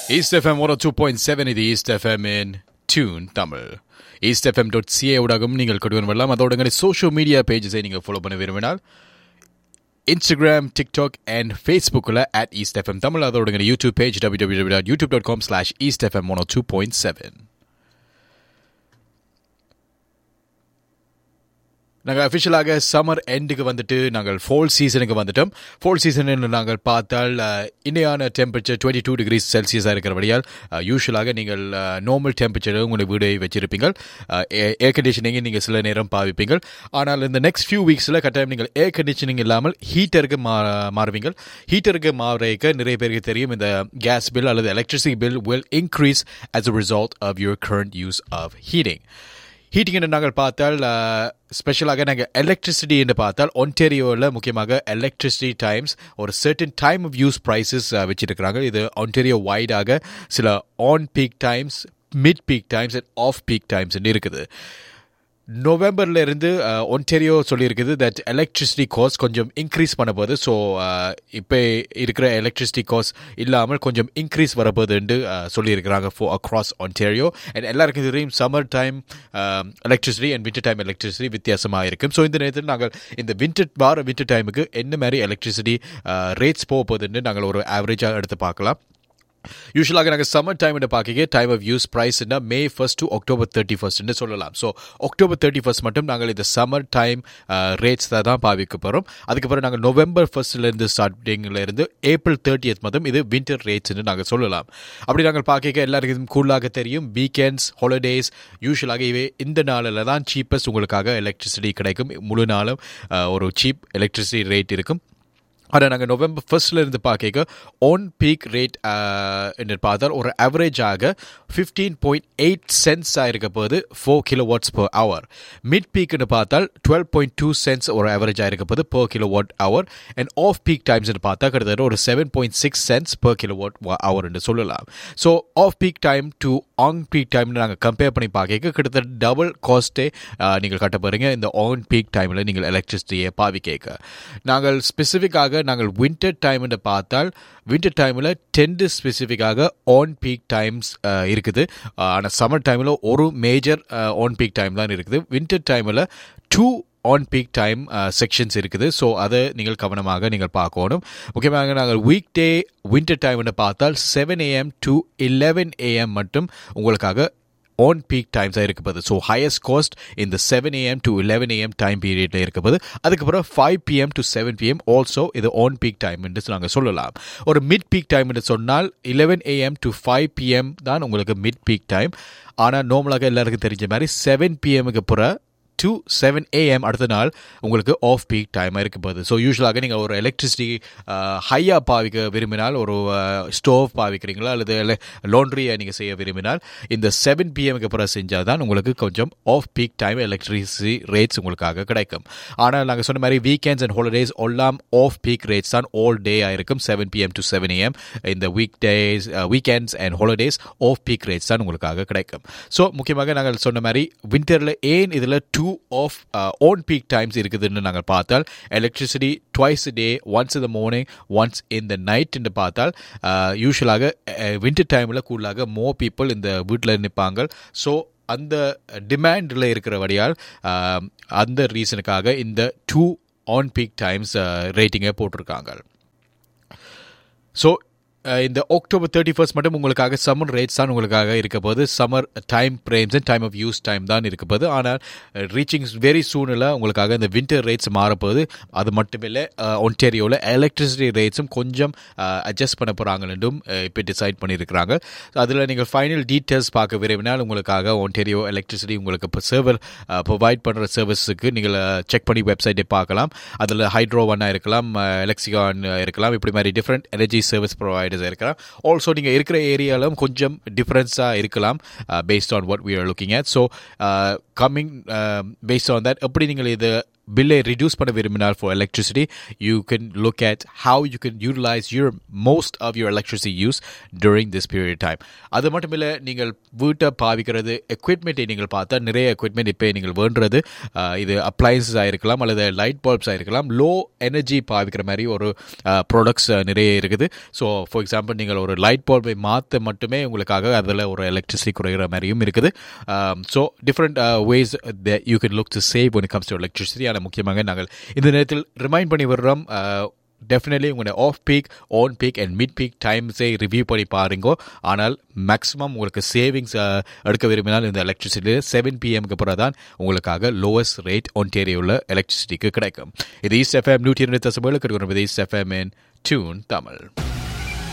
east FM ஒரு two point seven இது East FM in tune Tamil East FM dot C ஊடகம் நீங்கள் கொண்டு வரலாம் அதோட எங்களுடைய சோஷியல் மீடியா பேஜஸை நீங்கள் ஃபாலோ பண்ண விரும்பினால் இன்ஸ்டாகிராம் டிக்டாக் அண்ட் ஃபேஸ்புக்கில் அட் ஈஸ்ட் எஃப்எம் தமிழ் அதோட எங்களுடைய YouTube page W W dot YouTube dot com slash East FM one two point seven நாங்கள் அஃபிஷியலாக சம்மர் எண்டுக்கு வந்துட்டு நாங்கள் ஃபோல் சீசனுக்கு வந்துட்டோம் ஃபோல் சீசனில் நாங்கள் பார்த்தால் அஹ், இணையான டெம்பரேச்சர் டுவெண்ட்டி டூ டிகிரிஸ் செல்சியஸாக இருக்கிறபடியால் யூஸ்வலாக நீங்கள் நார்மல் டெம்பரேச்சர் உங்களுடைய வீடை வச்சிருப்பீங்க ஏர் கண்டிஷனிங்கை நீங்கள் சில நேரம் பாவிப்பீங்க ஆனால் இந்த நெக்ஸ்ட் ஃபியூ வீக்ஸில் கட்டாயம் நீங்கள் ஏர் கண்டிஷனிங் இல்லாமல் ஹீட்டருக்கு மா மாறுவீங்க ஹீட்டருக்கு மாறுறதுக்கு நிறைய பேருக்கு தெரியும் இந்த கேஸ் பில் அல்லது electricity bill will increase as a result of your current use of heating heating என்று நாங்கள் பார்த்தால் ஸ்பெஷலாக நாங்கள் எலக்ட்ரிசிட்டி என்று பார்த்தால் ஒன்டேரியோவில் முக்கியமாக எலக்ட்ரிசிட்டி டைம்ஸ் ஒரு certain time of use prices வச்சிருக்கிறாங்க இது ஒன்டேரியோ வைடாக சில on peak times mid peak times and off peak times இருக்குது நவம்பர்ல இருந்து ஒன்டேரியோ சொல்லியிருக்குது தட் எலக்ட்ரிசிட்டி காஸ்ட் கொஞ்சம் இன்க்ரீஸ் பண்ண போகுது ஸோ இப்போ இருக்கிற எலக்ட்ரிசிட்டி காஸ்ட் இல்லாமல் கொஞ்சம் இன்க்ரீஸ் வரப்போகுதுன்னு சொல்லியிருக்கிறாங்க ஃபோ அக்ராஸ் ஒன்டேரியோ அண்ட் எல்லாருக்கும் தெரியும் summer time electricity and winter time electricity வித்தியாசமாக இருக்கும் ஸோ இந்த நேரத்தில் நாங்கள் இந்த வின்டர் வார வின்டர் டைமுக்கு என்ன மாதிரி எலக்ட்ரிசிட்டி ரேட்ஸ் போக போகுதுன்னு நாங்கள் ஒரு ஆவரேஜாக எடுத்து பார்க்கலாம் யூஸ்வலாக நாங்கள் சம்மர் டைம் பார்க்க டைம் ஆஃப் யூஸ் ப்ரைஸ்னா May first to October thirty ஃபர்ஸ்ட்னு சொல்லலாம் ஸோ அக்டோபர் தேர்ட்டி ஃபர்ஸ்ட் மட்டும் நாங்கள் இந்த சம்மர் டைம் ரேட்ஸ் தான் தான் பாவிக்க போகிறோம் அதுக்கப்புறம் நாங்கள் நவம்பர் ஃபர்ஸ்ட்லேருந்து ஸ்டார்டிங்கில் இருந்து ஏப்ரல் தேர்ட்டியத் மட்டும் இது வின்டர் ரேட்ஸ்னு நாங்கள் சொல்லலாம் அப்படி நாங்கள் பார்க்க எல்லாருக்கும் கூலாக தெரியும் வீக்கெண்ட்ஸ் ஹாலிடேஸ் யூஸ்வலாக இவை இந்த நாளில் தான் சீப்பஸ்ட் உங்களுக்காக எலக்ட்ரிசிட்டி கிடைக்கும் முழு நாளும் அஹ், ஒரு சீப் எலக்ட்ரிசிட்டி ரேட் இருக்கும் ஆனால் நாங்கள் நவம்பர் ஃபர்ஸ்ட்ல இருந்து பார்க்க ஆன் பீக் ரேட் என்று பார்த்தால் ஒரு ஆவரேஜாக ஃபிஃப்டீன் பாயிண்ட் எயிட் சென்ட்ஸாக இருக்க போது four kilowatts per hour mid பீக்னு பார்த்தால் டுவெல் பாயிண்ட் டூ சென்ட்ஸ் ஒரு ஆவரேஜாக இருக்க போது per kilowatt hour and off peak டைம்ஸ்னு பார்த்தா கிட்டத்தட்ட ஒரு seven point six cents per kilowatt ஹவர்னு சொல்லலாம் so off peak time to on peak டைம்னு நாங்கள் கம்பேர் பண்ணி பார்க்க கிட்டத்தட்ட டபுள் காஸ்ட்டே நீங்கள் கட்ட போகிறீங்க இந்த ஆன் பீக் டைமில் நீங்கள் எலக்ட்ரிசிட்டியை பாவி கேட்க நாங்கள் ஸ்பெசிஃபிக்காக நாங்கள் வின்டர் டைம்னு பார்த்தால் வின்டர் டைமில் டென்டு ஸ்பெசிஃபிக்காக ஆன் பீக் டைம்ஸ் இருக்குது ஆனால் சம்மர் டைமில் ஒரு மேஜர் ஆன் பீக் டைம் தான் இருக்குது வின்டர் டைமில் two on peak time sections இருக்குது ஸோ அதை நீங்கள் கவனமாக நீங்கள் பார்க்கணும் முக்கியமாக நாங்கள் வீக் டே வின்டர் டைம்னு பார்த்தால் seven AM to eleven AM மட்டும் உங்களுக்காக ஆன் பீக் டைம்ஸாக இருக்கப்போது ஸோ ஹையஸ்ட் காஸ்ட் இந்த seven AM to eleven AM time பீரியடில் இருக்கப்போது அதுக்கப்புறம் five PM to seven PM also இது ஆன் பீக் டைம் என்று நாங்கள் சொல்லலாம் ஒரு மிட் பீக் டைம் என்று சொன்னால் eleven AM to five PM தான் உங்களுக்கு மிட் பீக் டைம் ஆனால் நார்மலாக எல்லாருக்கும் தெரிஞ்ச மாதிரி செவன் பிஎம்க்கு அப்புறம் டு செவன் ஏஎம் அடுத்த நாள் உங்களுக்கு ஆஃப் பீக் டைமாக இருக்க போகுது ஸோ யூஸ்வலாக நீங்கள் ஒரு எலக்ட்ரிசிட்டி ஹையாக பாவிக்க விரும்பினால் ஒரு ஸ்டோவ் பாவிக்கிறீங்களா அல்லது லாண்ட்ரியை நீங்கள் செய்ய விரும்பினால் இந்த செவன் பிஎம்க்கு அப்புறம் செஞ்சால் தான் உங்களுக்கு கொஞ்சம் off peak time electricity rates உங்களுக்காக கிடைக்கும் ஆனால் நாங்கள் சொன்ன மாதிரி வீக்கெண்ட்ஸ் அண்ட் ஹாலிடேஸ் எல்லாம் ஆஃப் பீக் ரேட்ஸ் தான் ஆல் டே ஆயிருக்கும் seven PM to seven AM இந்த weekdays weekends and holidays off peak rates தான் உங்களுக்காக கிடைக்கும் ஸோ முக்கியமாக நாங்கள் சொன்ன மாதிரி வின்டரில் ஏன் இதில் two off on peak times இருக்குதுன்னு நாங்கள் பார்த்தால் electricity twice day once in the morning once in the night என்று பார்த்தால் யூஸ்வலாக வின்டர் டைமில் கூடுதலாக மோ பீப்புள் இந்த வீட்டில் நிற்பாங்க ஸோ அந்த டிமாண்டில் இருக்கிறபடியால் அஹ், அந்த ரீசனுக்காக இந்த டூ ஆன் பீக் டைம்ஸ் ரேட்டிங்கை போட்டிருக்காங்க ஸோ இந்த அக்டோபர் தேர்ட்டி ஃபர்ஸ்ட் மட்டும் உங்களுக்காக சம்மர் ரேட்ஸ் தான் உங்களுக்காக இருக்க போது summer time frames and time of use time தான் இருக்க போது ஆனால் ரீச்சிங் வெரி சூனில் உங்களுக்காக இந்த வின்டர் ரேட்ஸ் மாறப்போகுது அது மட்டுமில்லை ஒன்டேரியோவில் எலக்ட்ரிசிட்டி ரேட்ஸும் கொஞ்சம் அட்ஜஸ்ட் பண்ண போகிறாங்கன்னும் இப்போ டிசைட் பண்ணியிருக்கிறாங்க அதில் நீங்கள் ஃபைனல் டீட்டெயில்ஸ் பார்க்க விரும்பினால் உங்களுக்காக ஒன்டேரியோ எலக்ட்ரிசிட்டி உங்களுக்கு இப்போ சர்வர் ப்ரொவைட் பண்ணுற சர்வீஸுக்கு நீங்கள் செக் பண்ணி வெப்சைட்டை பார்க்கலாம் அதில் ஹைட்ரோ ஒன்னாக இருக்கலாம் எலக்ட்ரிகான் இருக்கலாம் இப்படி மாதிரி டிஃப்ரெண்ட் எனர்ஜி சர்வீஸ் ப்ரொவைடர்ஸ் இருக்கலாம் ஆல்சோ நீங்கள் இருக்கிற ஏரியாலும் கொஞ்சம் டிஃப்ரென்ஸாக இருக்கலாம் based on what we are looking at so coming based on that எப்படி நீங்கள் இது பில்லை ரிடியூஸ் பண்ண விரும்பினால் for electricity you can look at how you can utilize your most of your electricity use during this period time அது மட்டும் இல்லை நீங்கள் வீட்டை பாவிக்கிறது எக்யூப்மெண்ட்டை நீங்கள் பார்த்தா நிறைய எக்யூப்மெண்ட் இப்போ நீங்கள் வேண்டுறது அஹ், இது அப்ளைன்சஸ் ஆயிருக்கலாம் அல்லது லைட் பல்ப்ஸ் ஆயிருக்கலாம் லோ எனர்ஜி பாவிக்கிற மாதிரி ஒரு ப்ராடக்ட்ஸ் நிறைய இருக்குது ஸோ ஃபார் எக்ஸாம்பிள் நீங்கள் ஒரு லைட் பல்பை மாற்ற மட்டுமே உங்களுக்காக அதில் ஒரு எலக்ட்ரிசிட்டி குறைகிற மாதிரியும் இருக்குது so different ways you can look to save when it comes to electricity ஆனால் முக்கியமாக நாங்கள் இந்த நேரத்தில் ரிமைண்ட் பண்ணி வர்றோம் டெஃபினெட்லி உங்களுடைய off peak on peak and mid peak டைம்ஸை ரிவ்யூ பண்ணி பாருங்கோ ஆனால் மேக்ஸிமம் உங்களுக்கு சேவிங்ஸ் எடுக்க விரும்பினால் இந்த எலக்ட்ரிசிட்டி செவன் பிஎம்க்கு அப்புறம் தான் உங்களுக்காக லோவஸ்ட் ரேட் ஒன்டேரியோவில் எலக்ட்ரிசிட்டிக்கு கிடைக்கும் இது ஈஸ்ட் எஃப்எம் நூற்றி இரண்டு தசமேழு கிடைக்கும் East FM in tune Tamil